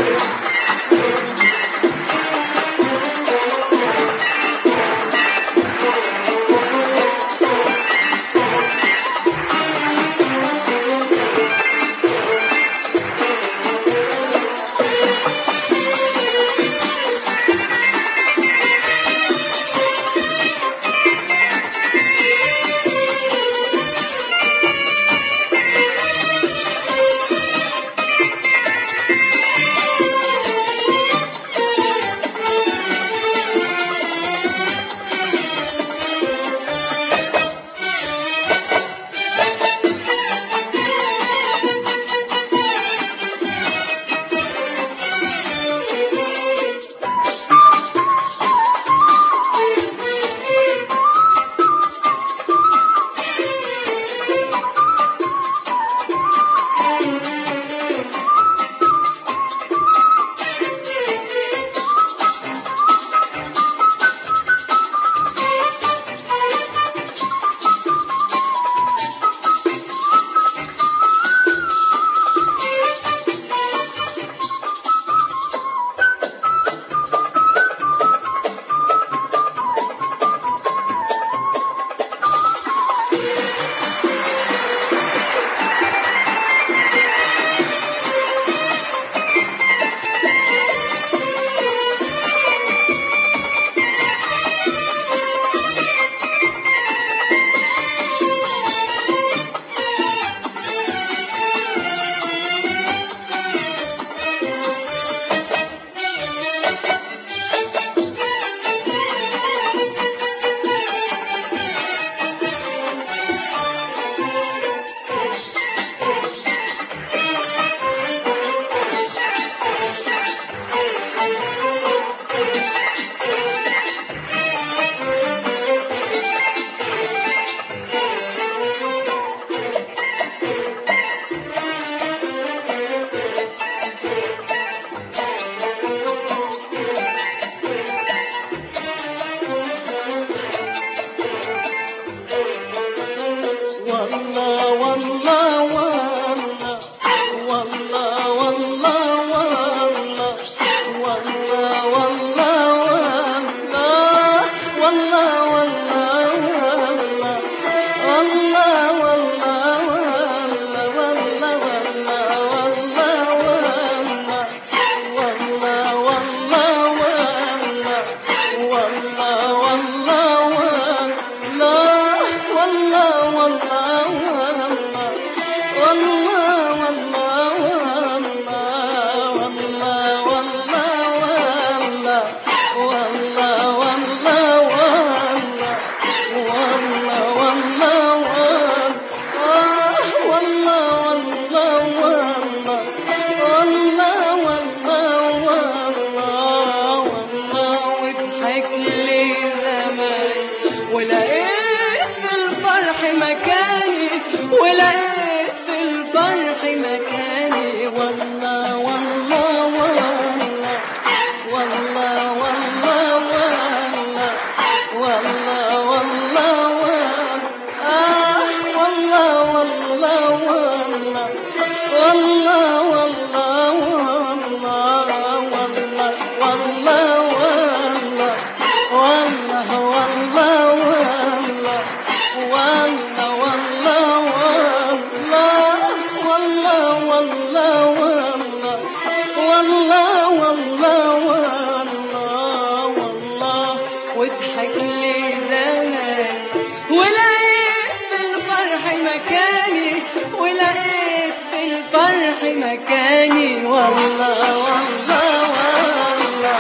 مكاني والله والله والله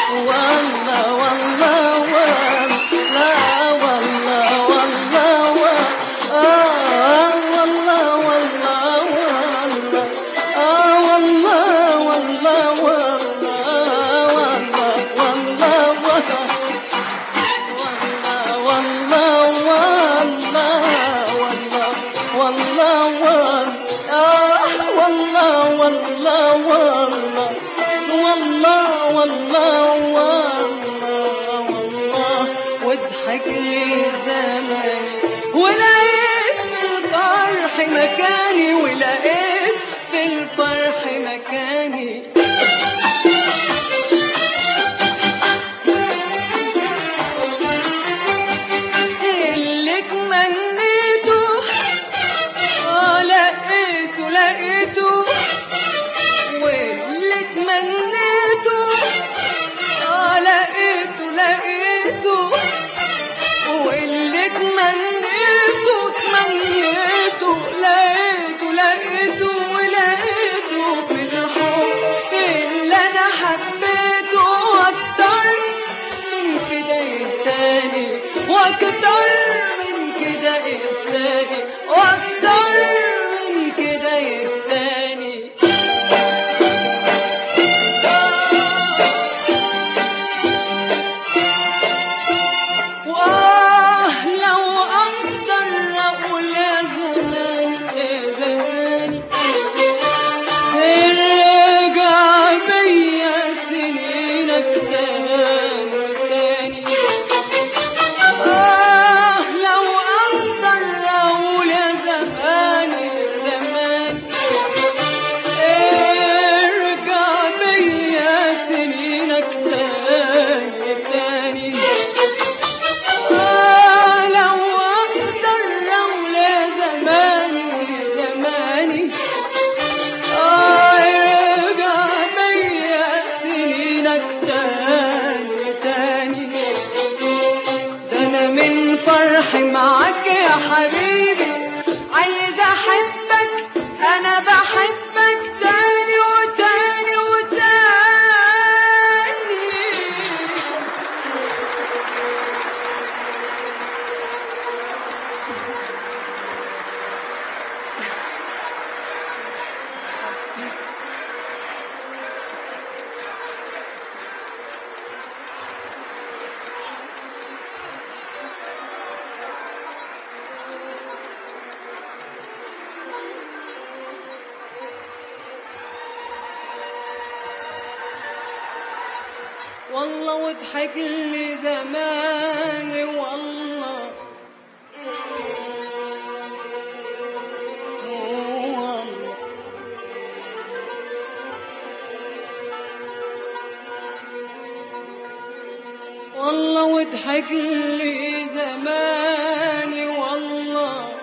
والله والله والله والله والله آه والله والله والله آه والله والله والله والله والله والله والله والله والله والله آه والله والله والله والله والله والله والله واضحك لي زماني ولقيت في الفرح مكاني ولقيت في الفرح مكاني لقيته واللي تمنيته تمنيته لقيته لقيته ولقيته في الحب اللي انا حبيته اكتر من كده إيه تاني واكتر من كده إيه تاني واكتر من كده إيه تاني واه لو اقدر اقول يا زماني يا زماني ارجع بيا سنينك تاني تاني آه لو أقدر أقول يا زماني زماني ارجع بيا سنينك تاني تاني آه لو أقدر أقول يا زماني زماني آه ارجع بيا سنينك تاني تاني ده انا من فرحي معاك يا حبيبي عايزه احبك انا بحبك تاني وتاني وتاني والله وضحك لي زماني والله والله والله وضحك لي زماني والله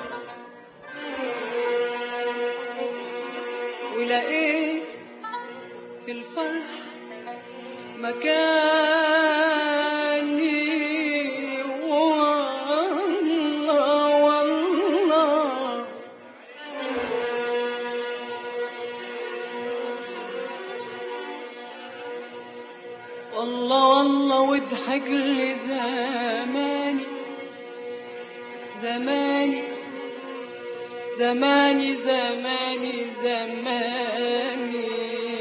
ولقيت في الفرح مكاني والله والله والله والله وضحك لي زماني زماني زماني زماني زماني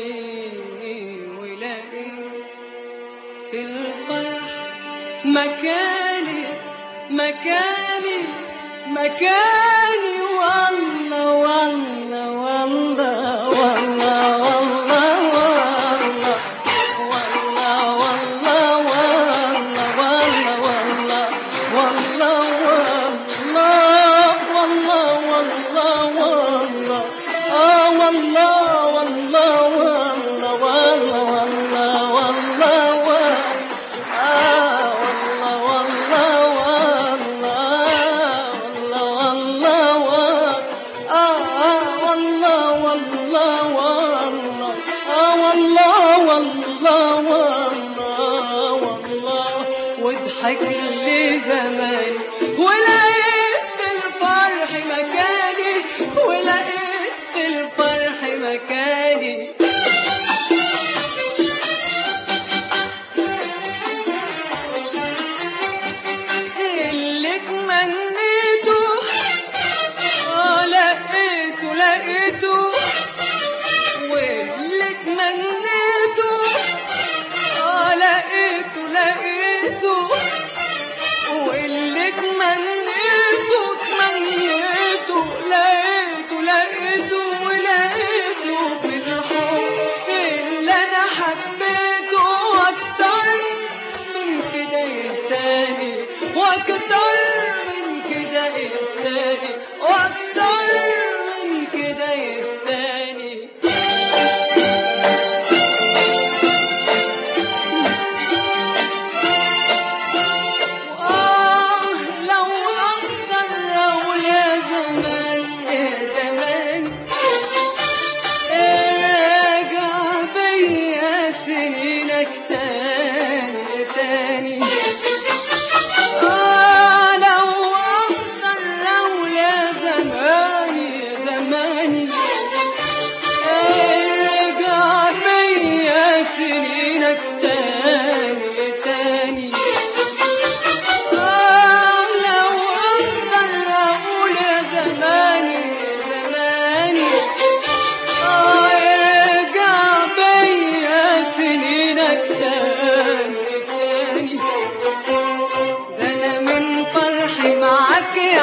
ولقيت في الفرح مكاني مكاني مكاني والله والله والله والله والله والله والله والله والله والله والله والله والله والله آه والله والله والله والله والله والله والله آه والله والله والله والله والله آه والله والله والله آه والله والله والله والله واضحك لي زماني ولقيت في الفرح مكاني ولقيت في الفرح مكاني اللي تمنيته آه لقيته لقيته واللي تمنيته آه لقيته لقيته واللي تمنيته تمنيته لقيته لقيته ولقيته في الحب اللي انا حبيته اكتر من كده إيه تاني واكتر من كده إيه تاني واكتر من كده إيه تاني وآه لو أقدر أقول يا زمان يا زمان ارجع بيا سنينك تاني تاني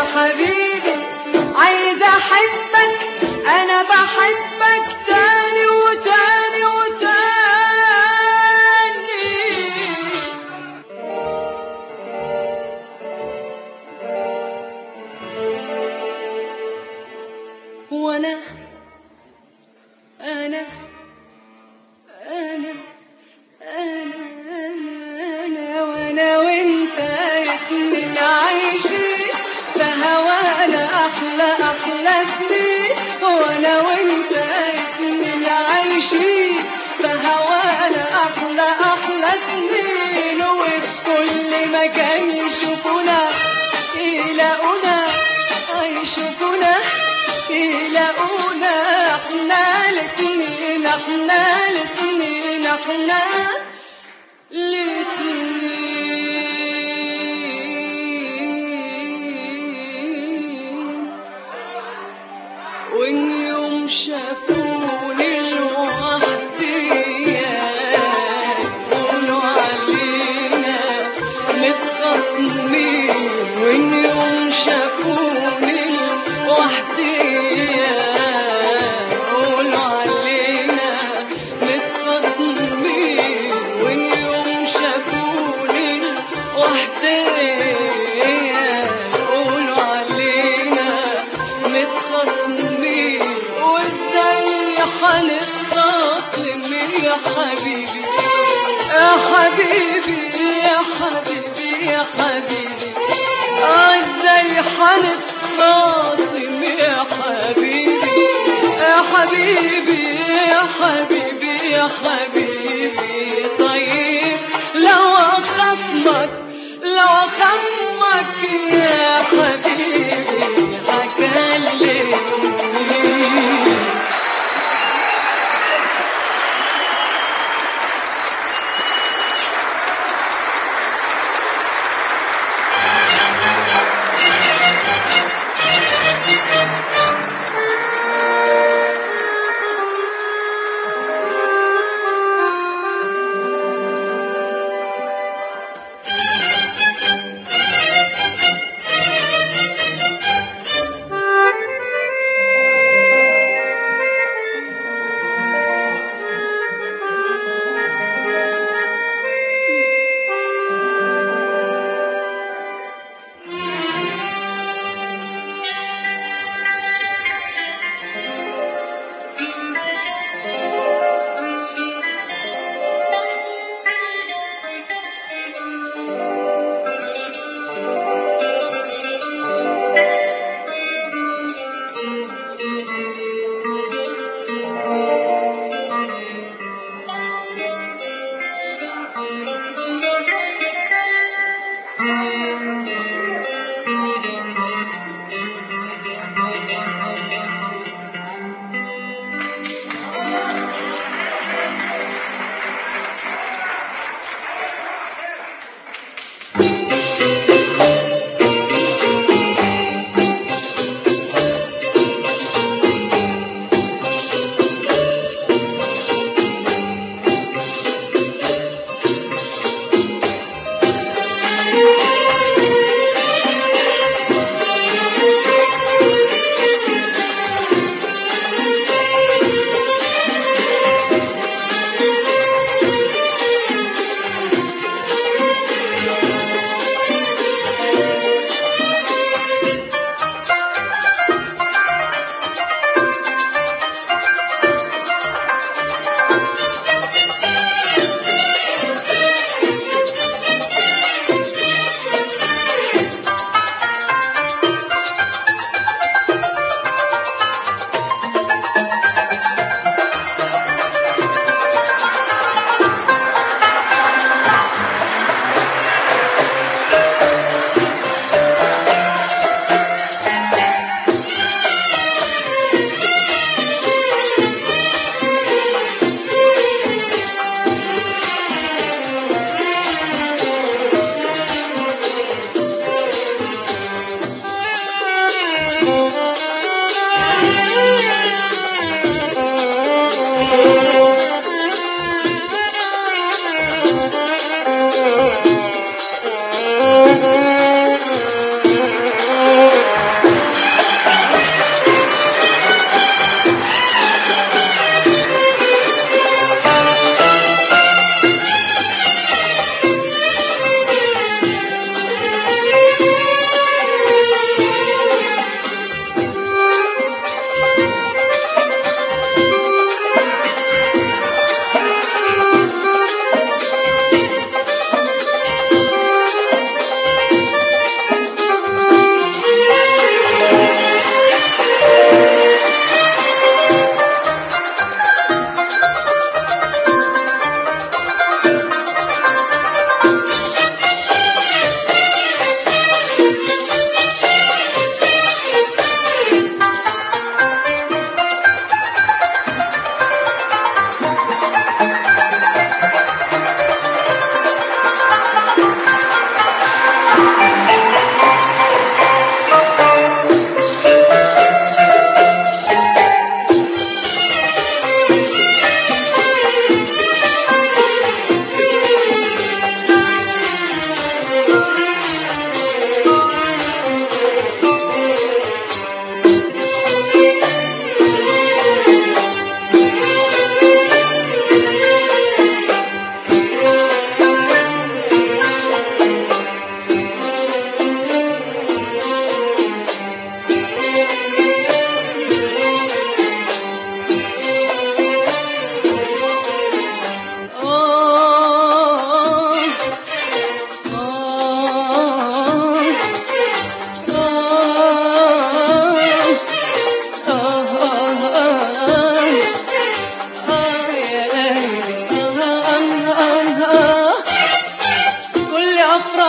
حبيبي عايزة أحبك أنا بحبك تاني وتاني وتاني وأنا أنا أنا أنا أنا أنا وأنا وأنت اتنين عايشين فهوانا أحلى أحلى سنين وأنا وأنت اتنين عايشين فهوانا أحلى أحلى سنين وفي كل مكان يشوفونا يلاقونا يشوفونا يلاقونا احنا الاتنين احنا الاتنين احنا الاتنين وان يوم شافوني لوحدي يقولوا علينا متخاصمين وان يوم شافوني لوحدي يقولوا علينا متخاصمين وان يوم شافوني لوحدي يقولوا علينا متخاصمين وازاي هنتخاصم يا حبيبي يا حبيبي يا حبيبي يا حبيبي آه ازاي هنتخاصم يا حبيبي يا حبيبي يا حبيبي يا حبيبي طيب لو خصمك لو خصمك يا حبيبي هكلمني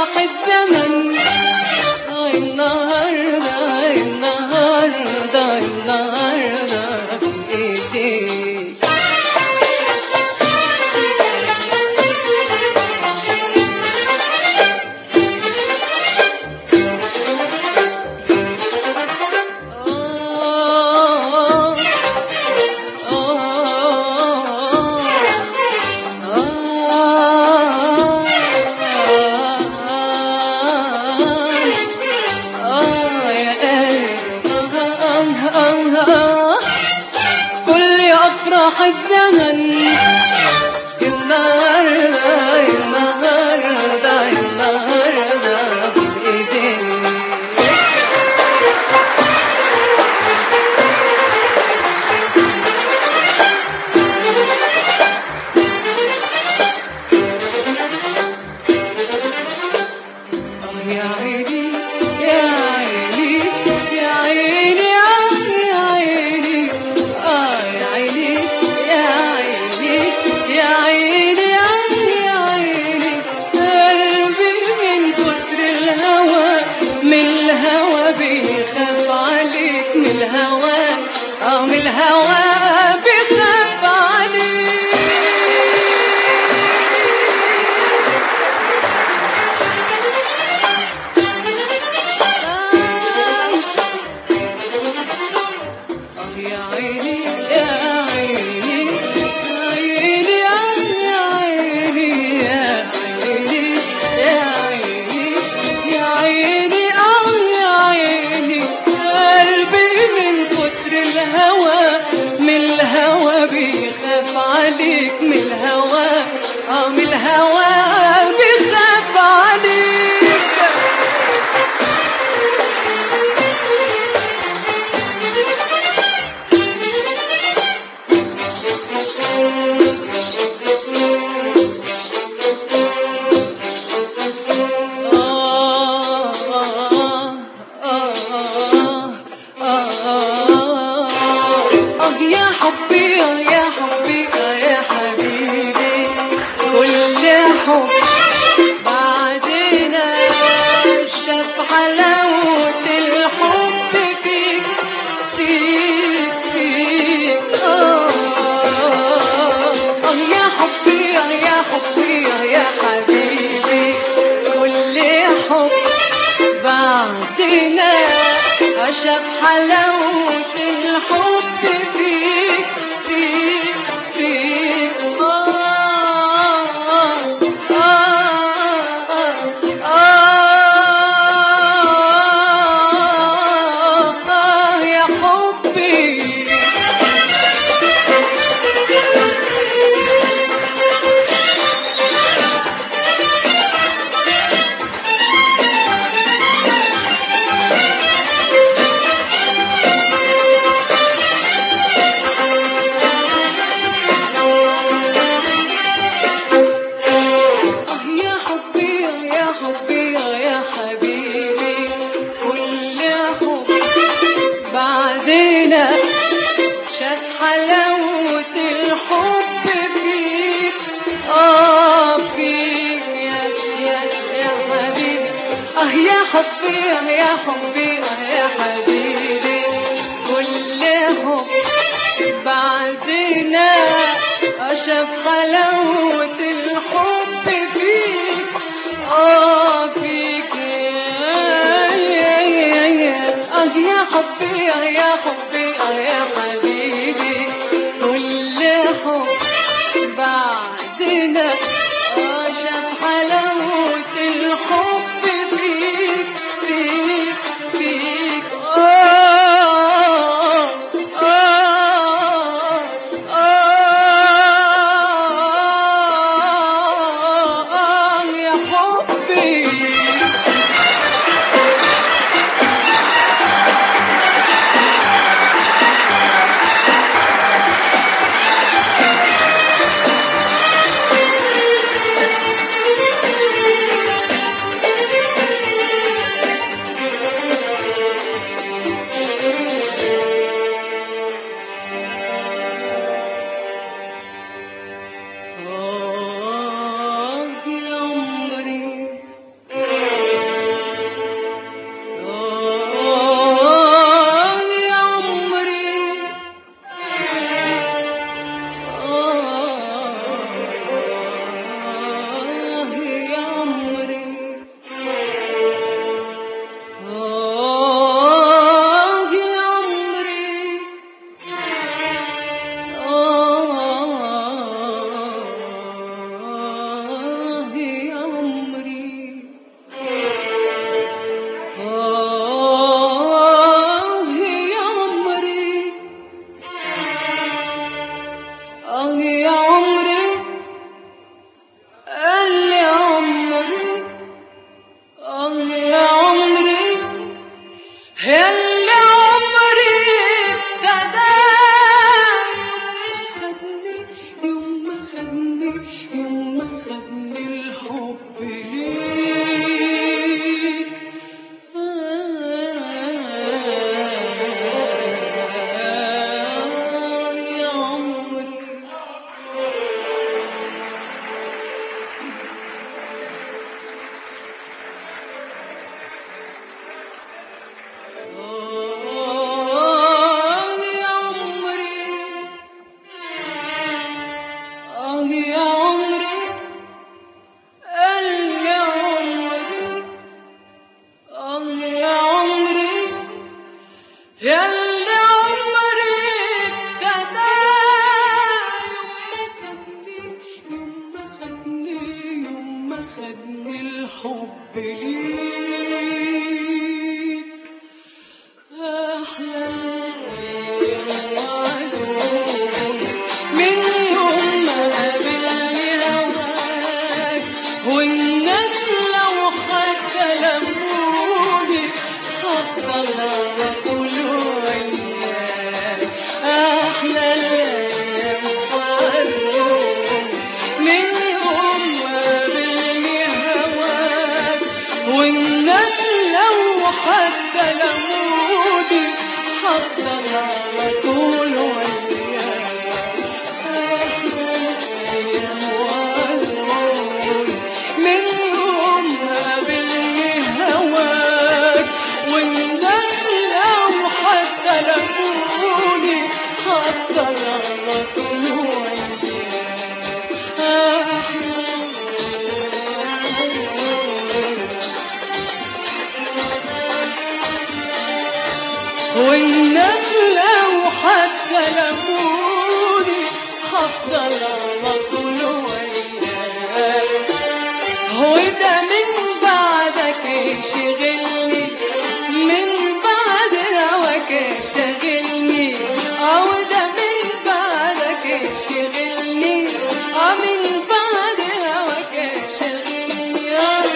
أفراح الزمن آه النهاردة النهاردة النهاردة بإيديك آه كل أفراح الزمن النهاردة النهاردة النهاردة بإيديك يا عيني يا عيني يا عيني يا عيني آه يا عيني يا عيني يا عيني يا عيني قلبي من كتر الهوى من الهوى بيخاف عليك من الهوى اه من الهوى بيخاف عليك آه يا عيني يا عيني يا عيني يا عيني يا عيني يا عيني يا عيني آه يا عيني قلبي من كتر الهوى من الهوى بيخاف عليك من الهوى آه من الهوى بيخاف عليك آه يا حبي آه يا حبي آه يا حبيبي كل حب بعدنا شاف حلاوة الحب فيك فيك فيك آه آه يا حبي آه يا حبي آه يا حبيبي كل حب بعدنا شاف حلاوة الحب فيك فيك فيك آه آه آه آه آه يا حبي آه يا حبي آه يا حبي آه يا حبيبي كل حب بعدنا شاف حلاوة الحب فيك آه فيك يا يا يا حبيبي آه يا حبي آه يا حبي آه يا حبيبي كل حب بعدنا شاف حلاوة الحب فيك آه فيك يا يا يا يا آه يا حبي آه يا حبي آه يا حبيبي كل حب بعدنا آه شاف حلاوة الحب فيك فيك فيك آه آه آه آه يا حبي الحب ليك أحلى الأيام وعدوك من يوم ما قابلني هواك والناس لو حتى لموني هفضل على طول وياك أحلى الأيام وعدوك من يوم ما قابلني هواك والناس لو حتى لموني هفضل على طول وياك أحلى الأيام وعدوك من يوم ما قابلني هواك والناس لو حتى لموني هفضل على طول وياك أحلى والناس لو حتى لموني هفضل على طول وياك هو ده من بعدك يشغلني من بعد هواك شغلني او ده من بعدك يشغلني اه من بعد هواك شغلني آه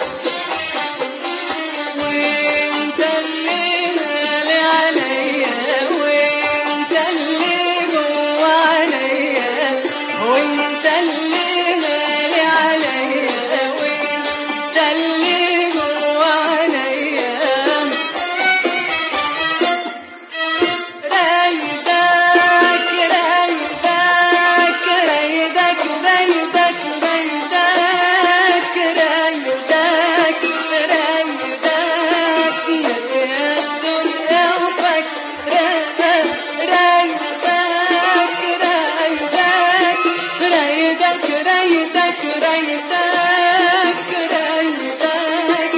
وانت اللي غالي عليا وانت اللي جوا عليا وانت اللي غالي عليا وانت اللي جوا عليا رايدك رايدك رايدك رايدك رايدك رايدك رايدك نسيت الدنيا وفكرك رايدك رايدك رايدك رايدك رايدك رايدك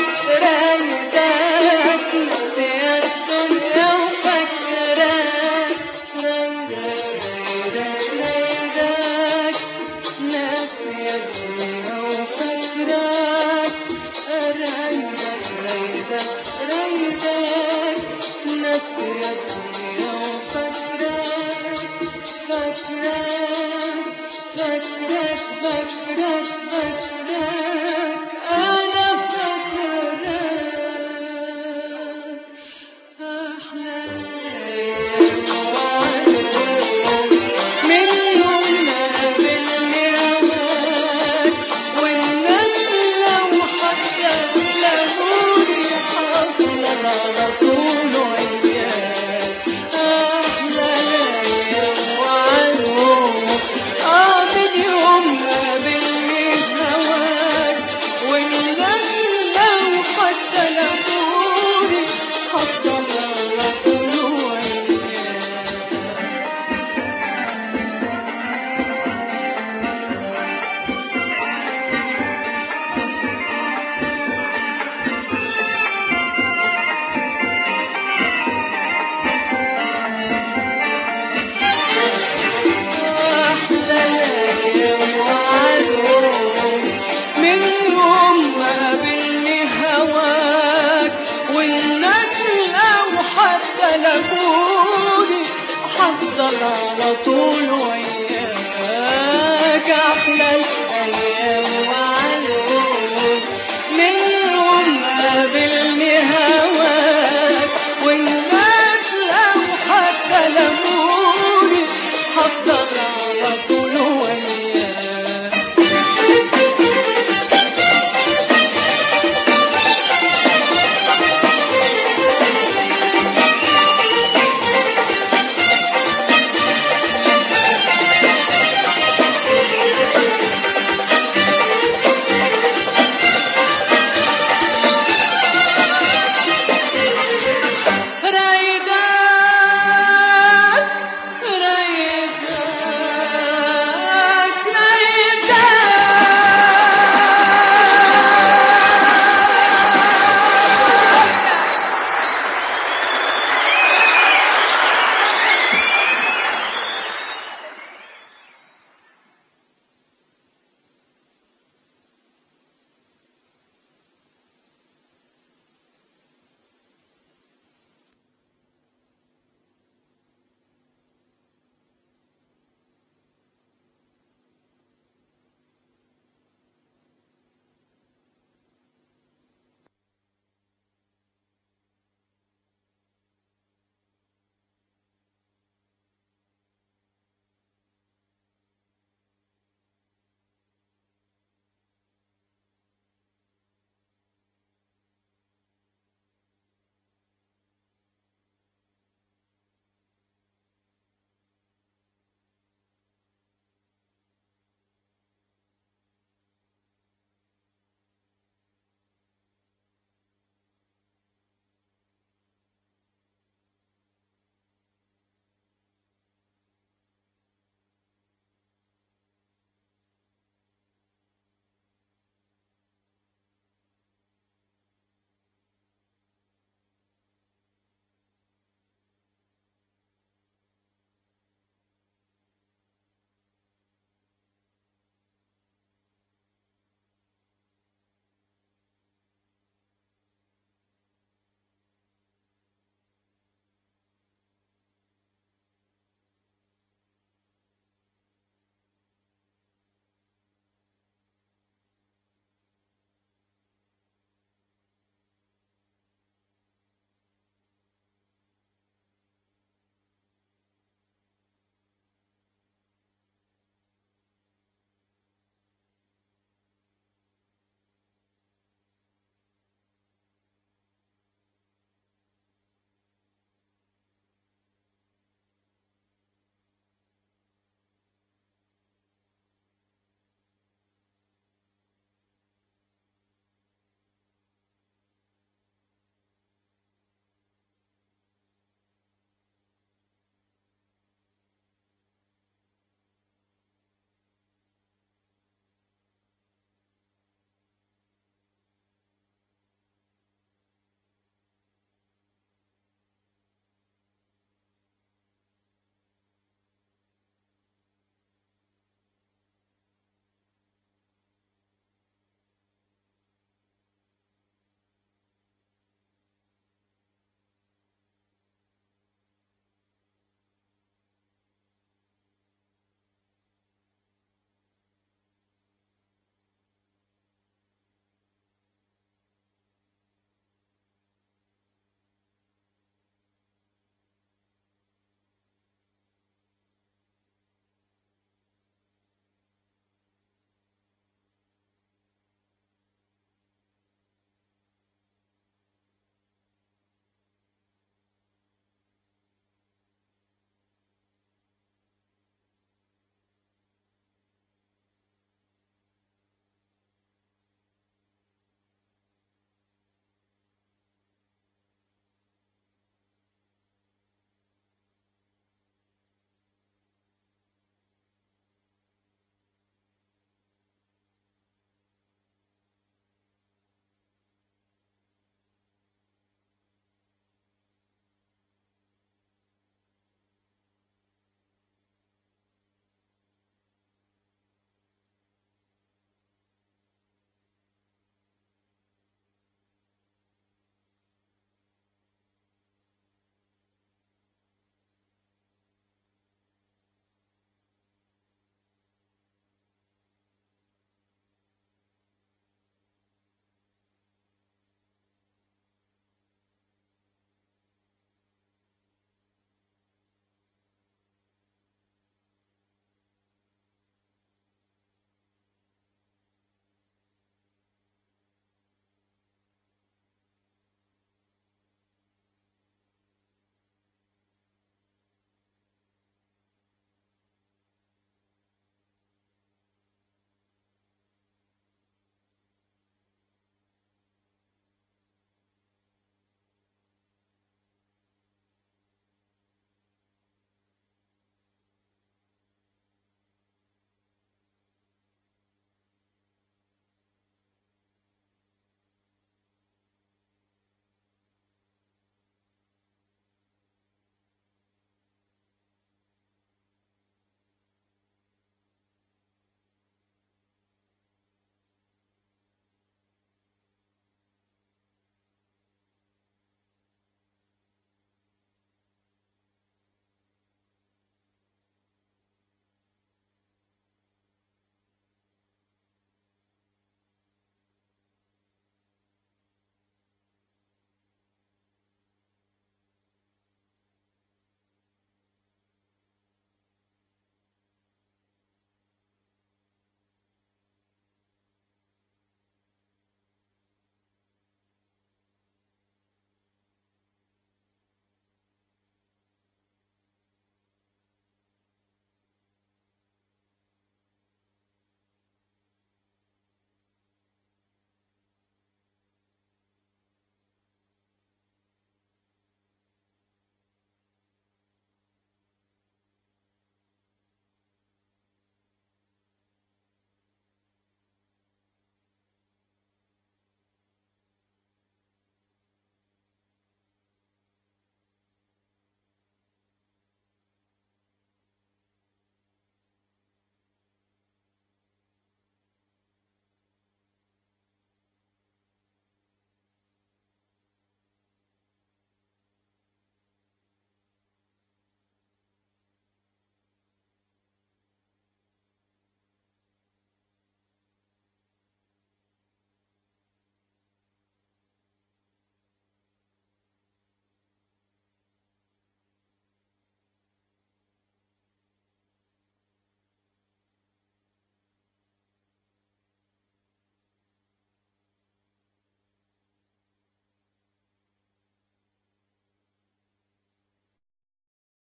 رايدك نسيت الدنيا وفكرك رايدك رايدك رايدك ناسي الدنيا وفكرك رايدك رايدك رايدك ناسي الدنيا وفكرك فكرك فكرك فكرك فكرك أنا فكرك أحلى الأيام وعدوك من يوم ما قابلني هواك والناس لو حتى لموني هفضل على طول وياك أحلى الأيام وعدوك آه من يوم ما قابلني هواك والناس لو حتى لموني هفضل على طول وياك أحلى الأيام وعدوك من يوم ما قابلني هواك والناس لو حتى لموني هفضل على طول وياك